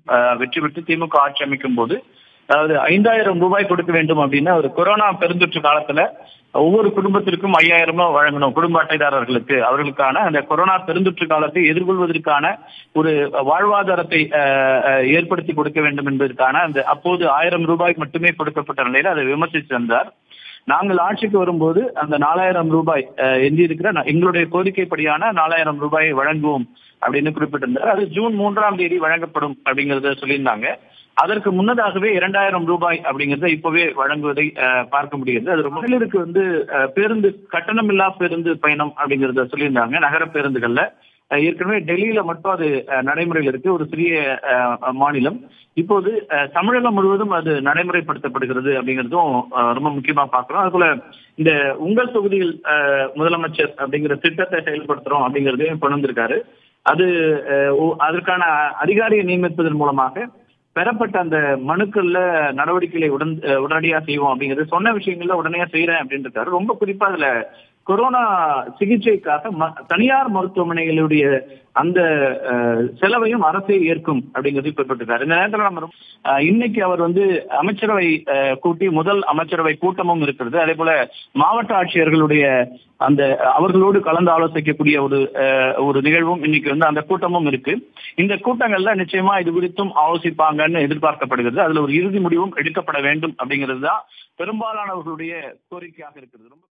அஹ், வெற்றி பெற்று திமுக ஆட்சி அமைக்கும் போது அதாவது ஐந்தாயிரம் ரூபாய் கொடுக்க வேண்டும் அப்படின்னு ஒரு கொரோனா பெருந்தொற்று காலத்துல ஒவ்வொரு குடும்பத்திற்கும் ஐயாயிரம் ரூபாய் வழங்கணும் குடும்ப அட்டைதாரர்களுக்கு அவர்களுக்கான அந்த கொரோனா பெருந்தொற்று காலத்தை எதிர்கொள்வதற்கான ஒரு வாழ்வாதாரத்தை அஹ், அஹ், ஏற்படுத்தி கொடுக்க வேண்டும் என்பதற்கான அந்த அப்போது ஆயிரம் ரூபாய் மட்டுமே கொடுக்கப்பட்ட நிலையில அதை விமர்சித்து வந்தார் நாங்கள் ஆட்சிக்கு வரும்போது அந்த நாலாயிரம் ரூபாய் அஹ், எஞ்சியிருக்கிற ந- எங்களுடைய கோரிக்கைப்படியான நாலாயிரம் ரூபாயை வழங்குவோம் அப்படின்னு குறிப்பிட்டிருந்தார் அது ஜூன் மூன்றாம் தேதி வழங்கப்படும் அப்படிங்கறத சொல்லியிருந்தாங்க அதற்கு முன்னதாகவே இரண்டாயிரம் ரூபாய் அப்படிங்கறத இப்பவே வழங்குவதை அஹ், பார்க்க முடிகிறது அது மகளிருக்கு வந்து அஹ், பேருந்து கட்டணமில்லா பேருந்து பயணம் அப்படிங்கறத சொல்லியிருந்தாங்க நகர பேருந்துகள்ல அஹ், ஏற்கனவே டெல்லியில மட்டும் அது அஹ், நடைமுறையில் இருக்கு ஒரு சிறிய அஹ், மாநிலம் இப்போது அஹ், தமிழகம் முழுவதும் அது நடைமுறைப்படுத்தப்படுகிறது அப்படிங்கிறதும் அஹ், ரொம்ப முக்கியமா பார்க்கிறோம் அதுபோல இந்த உங்கள் தொகுதியில் அஹ், முதலமைச்சர் அப்படிங்கிற திட்டத்தை செயல்படுத்துறோம் அப்படிங்கறதையும் கொண்டு வந்திருக்காரு அது அஹ், ஒ- அதற்கான அதிகாரியை நியமிப்பதன் மூலமாக பெறப்பட்ட அந்த மனுக்கள்ல நடவடிக்கைகளை உடன் அஹ், உடனடியா செய்வோம் அப்படிங்கிறது சொன்ன விஷயங்கள்ல உடனடியா செய்யறேன் அப்படின்னு இருக்காரு ரொம்ப குறிப்பா அதுல கொரோனா சிகிச்சைக்காக ம- தனியார் மருத்துவமனைகளுடைய அந்த அஹ், செலவையும் அரசே ஏற்கும் அப்படிங்கிறது குறிப்பிட்டிருக்காரு இந்த நேரத்தில் நம்ம ரொம்ப- அஹ், இன்னைக்கு அவர் வந்து அமைச்சரவை அஹ், கூட்டி முதல் அமைச்சரவை கூட்டமும் இருக்கிறது அதே போல மாவட்ட ஆட்சியர்களுடைய அந்த அவர்களோடு கலந்து ஆலோசிக்கக்கூடிய ஒரு அஹ், ஒரு நிகழ்வும் இன்னைக்கு வந்து அந்த கூட்டமும் இருக்கு இந்த கூட்டங்கள்ல நிச்சயமா இது குறித்தும் ஆலோசிப்பாங்கன்னு எதிர்பார்க்கப்படுகிறது அதுல ஒரு இறுதி முடிவும் எடுக்கப்பட வேண்டும் அப்படிங்கிறது தான் பெரும்பாலானவர்களுடைய கோரிக்கையாக இருக்கிறது ரொம்ப